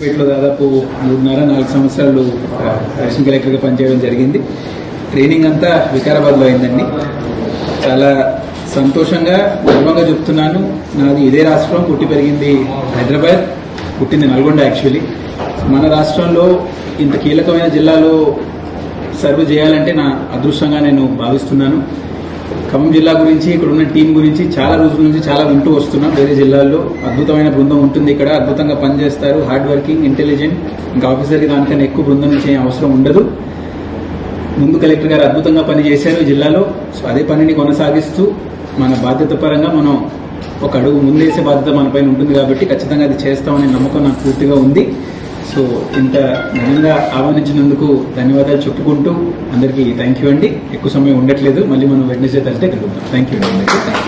వీటిలో దాదాపు మూడున్నర నాలుగు సంవత్సరాలు ఆ, అడిషనల్ కలెక్టర్గా పనిచేయడం జరిగింది ట్రైనింగ్ అంతా వికారాబాద్లో అయిందండి చాలా సంతోషంగా గర్వంగా చెప్తున్నాను నాది ఇదే రాష్ట్రం పుట్టి పెరిగింది హైదరాబాద్ పుట్టింది నల్గొండ యాక్చువల్లీ మన రాష్ట్రంలో ఇంత కీలకమైన జిల్లాలో సర్వ్ చేయాలంటే నా అదృష్టంగా నేను భావిస్తున్నాను ఖమ్మం జిల్లా గురించి ఇక్కడ ఉన్న టీం గురించి చాలా రోజుల నుంచి చాలా వింటూ వస్తున్నాం వేరే జిల్లాల్లో అద్భుతమైన బృందం ఉంటుంది ఇక్కడ అద్భుతంగా పనిచేస్తారు హార్డ్ వర్కింగ్ ఇంటెలిజెంట్ ఇంకా ఆఫీసర్కి దానికన్నా ఎక్కువ బృందం నుంచి ఏం అవసరం ఉండదు ముందు కలెక్టర్ గారు అద్భుతంగా పనిచేశారు ఈ జిల్లాలో సో అదే పనిని కొనసాగిస్తూ మన బాధ్యత పరంగా మనం ఒక అడుగు ముందేసే బాధ్యత మన పైన ఉంటుంది కాబట్టి ఖచ్చితంగా అది చేస్తామనే నమ్మకం నాకు పూర్తిగా ఉంది సో ఇంత ఘనంగా ఆహ్వానించినందుకు ధన్యవాదాలు చెప్పుకుంటూ అందరికీ థ్యాంక్ యూ అండి ఎక్కువ సమయం ఉండట్లేదు మళ్ళీ మనం వెడ్నెస్డే థర్స్డే కలుగుతాం థ్యాంక్ యూ అండి అందరికీ థ్యాంక్ యూ